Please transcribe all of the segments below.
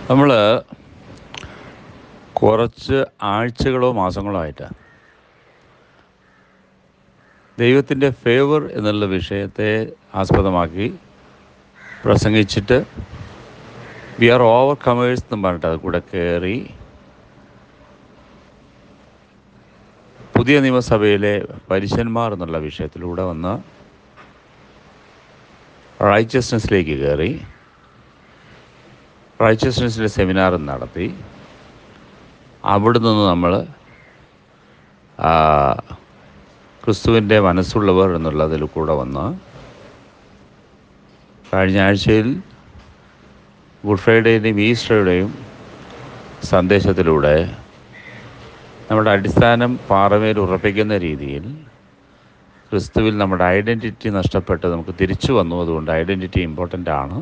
നമ്മൾ കുറച്ച് ആഴ്ചകളോ മാസങ്ങളോ ആയിട്ട് ദൈവത്തിൻ്റെ ഫേവർ എന്നുള്ള വിഷയത്തെ ആസ്പദമാക്കി പ്രസംഗിച്ചിട്ട് വി ആർ ഓവർ കമേഴ്സ് എന്നും പറഞ്ഞിട്ട് അത് കൂടെ കയറി പുതിയ നിയമസഭയിലെ പരീശന്മാർ എന്നുള്ള വിഷയത്തിലൂടെ വന്ന് റൈച്ചസ്നെസ്സിലേക്ക് കയറി റൈച്ചസ്നെസ്സിൻ്റെ സെമിനാർ നടത്തി അവിടെ നിന്ന് നമ്മൾ ക്രിസ്തുവിൻ്റെ മനസ്സുള്ളവർ എന്നുള്ളതിൽ കൂടെ വന്ന് കഴിഞ്ഞ ആഴ്ചയിൽ ഗുഡ് ഫ്രൈഡേയുടെയും ഈസ്റ്ററുടെയും സന്ദേശത്തിലൂടെ നമ്മുടെ അടിസ്ഥാനം പാറമേൽ ഉറപ്പിക്കുന്ന രീതിയിൽ ക്രിസ്തുവിൽ നമ്മുടെ ഐഡൻറ്റിറ്റി നഷ്ടപ്പെട്ട് നമുക്ക് തിരിച്ചു വന്നു അതുകൊണ്ട് ഐഡൻറ്റിറ്റി ഇമ്പോർട്ടൻ്റ് ആണ്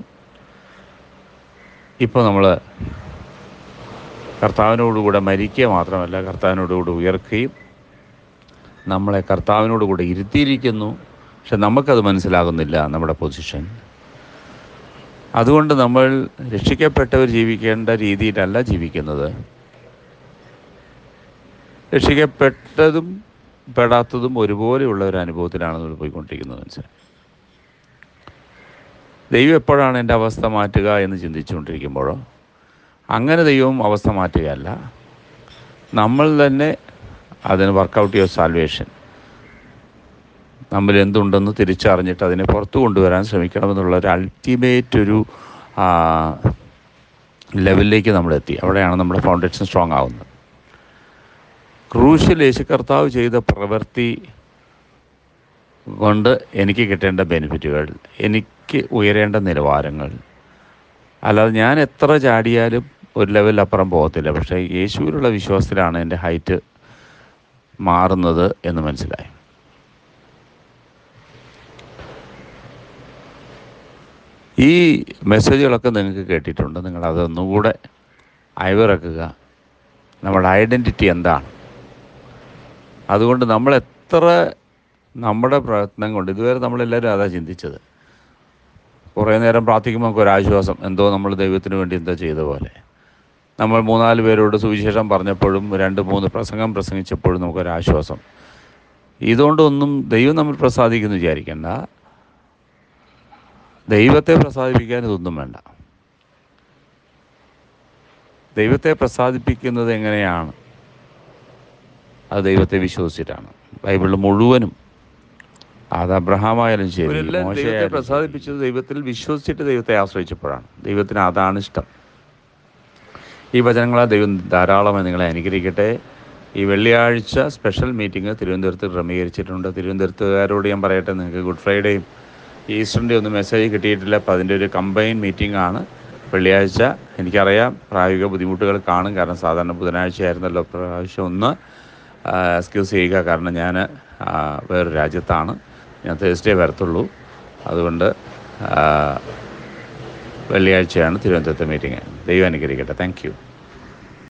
ഇപ്പോൾ നമ്മൾ കർത്താവിനോടുകൂടെ മരിക്കുക മാത്രമല്ല കർത്താവിനോടുകൂടെ ഉയർക്കുകയും നമ്മളെ കർത്താവിനോടുകൂടെ ഇരുത്തിയിരിക്കുന്നു പക്ഷെ നമുക്കത് മനസ്സിലാകുന്നില്ല നമ്മുടെ പൊസിഷൻ അതുകൊണ്ട് നമ്മൾ രക്ഷിക്കപ്പെട്ടവർ ജീവിക്കേണ്ട രീതിയിലല്ല ജീവിക്കുന്നത് രക്ഷിക്കപ്പെട്ടതും പെടാത്തതും ഒരുപോലെയുള്ള ഒരു അനുഭവത്തിലാണ് നമ്മൾ പോയിക്കൊണ്ടിരിക്കുന്നത് മനസ്സിലായി ദൈവം എപ്പോഴാണ് എൻ്റെ അവസ്ഥ മാറ്റുക എന്ന് ചിന്തിച്ചുകൊണ്ടിരിക്കുമ്പോഴോ അങ്ങനെ ദൈവം അവസ്ഥ മാറ്റുകയല്ല നമ്മൾ തന്നെ അതിന് വർക്കൗട്ട് ചെയ്യുക സാൽവേഷൻ നമ്മൾ എന്തുണ്ടെന്ന് തിരിച്ചറിഞ്ഞിട്ട് അതിനെ പുറത്തു കൊണ്ടുവരാൻ ശ്രമിക്കണമെന്നുള്ള ഒരു അൾട്ടിമേറ്റ് ഒരു ലെവലിലേക്ക് നമ്മൾ എത്തി അവിടെയാണ് നമ്മുടെ ഫൗണ്ടേഷൻ സ്ട്രോങ് ആവുന്നത് ക്രൂഷ്യൽ യേശു കർത്താവ് ചെയ്ത പ്രവൃത്തി കൊണ്ട് എനിക്ക് കിട്ടേണ്ട ബെനിഫിറ്റുകൾ എനിക്ക് ഉയരേണ്ട നിലവാരങ്ങൾ അല്ലാതെ ഞാൻ എത്ര ചാടിയാലും ഒരു ലെവലിൽ അപ്പുറം പോകത്തില്ല പക്ഷേ യേശുവിലുള്ള വിശ്വാസത്തിലാണ് എൻ്റെ ഹൈറ്റ് മാറുന്നത് എന്ന് മനസ്സിലായി ഈ മെസ്സേജുകളൊക്കെ നിങ്ങൾക്ക് കേട്ടിട്ടുണ്ട് നിങ്ങൾ അതൊന്നുകൂടെ അയവിറക്കുക നമ്മുടെ ഐഡൻറ്റിറ്റി എന്താണ് അതുകൊണ്ട് നമ്മൾ എത്ര നമ്മുടെ പ്രയത്നം കൊണ്ട് ഇതുവരെ നമ്മളെല്ലാവരും അതാ ചിന്തിച്ചത് കുറേ നേരം പ്രാർത്ഥിക്കുമ്പോൾ നമുക്ക് ഒരു ആശ്വാസം എന്തോ നമ്മൾ ദൈവത്തിന് വേണ്ടി എന്തോ ചെയ്ത പോലെ നമ്മൾ മൂന്നാല് പേരോട് സുവിശേഷം പറഞ്ഞപ്പോഴും രണ്ട് മൂന്ന് പ്രസംഗം പ്രസംഗിച്ചപ്പോഴും നമുക്കൊരു ആശ്വാസം ഇതുകൊണ്ടൊന്നും ദൈവം നമ്മൾ പ്രസാദിക്കുന്നു വിചാരിക്കേണ്ട ദൈവത്തെ പ്രസാദിപ്പിക്കാൻ ഇതൊന്നും വേണ്ട ദൈവത്തെ പ്രസാദിപ്പിക്കുന്നത് എങ്ങനെയാണ് അത് ദൈവത്തെ വിശ്വസിച്ചിട്ടാണ് ബൈബിളിൽ മുഴുവനും അത് അബ്രഹാമായാലും ശരി ദൈവത്തെ പ്രസാദിപ്പിച്ചത് ദൈവത്തിൽ വിശ്വസിച്ചിട്ട് ദൈവത്തെ ആശ്രയിച്ചപ്പോഴാണ് ദൈവത്തിന് അതാണ് ഇഷ്ടം ഈ വചനങ്ങളെ ദൈവം ധാരാളമായി നിങ്ങളെ അനുഗ്രഹിക്കട്ടെ ഈ വെള്ളിയാഴ്ച സ്പെഷ്യൽ മീറ്റിംഗ് തിരുവനന്തപുരത്ത് ക്രമീകരിച്ചിട്ടുണ്ട് തിരുവനന്തപുരത്തുകാരോട് ഞാൻ പറയട്ടെ നിങ്ങൾക്ക് ഗുഡ് ഫ്രൈഡേയും ഈസ്റ്ററിൻ്റെ ഒന്നും മെസ്സേജ് കിട്ടിയിട്ടില്ല അപ്പോൾ അതിൻ്റെ ഒരു കമ്പൈൻ മീറ്റിംഗ് ആണ് വെള്ളിയാഴ്ച എനിക്കറിയാം പ്രായോഗിക ബുദ്ധിമുട്ടുകൾ കാണും കാരണം സാധാരണ ബുധനാഴ്ച ആയിരുന്നല്ലോ പ്രാവശ്യം ഒന്ന് എക്സ്ക്യൂസ് ചെയ്യുക കാരണം ഞാൻ വേറൊരു രാജ്യത്താണ് ഞാൻ തേഴ്സ്ഡേ വരത്തുള്ളൂ അതുകൊണ്ട് വെള്ളിയാഴ്ചയാണ് തിരുവനന്തപുരത്തെ മീറ്റിംഗ് ദൈവം അനുഗ്രഹിക്കട്ടെ താങ്ക് യു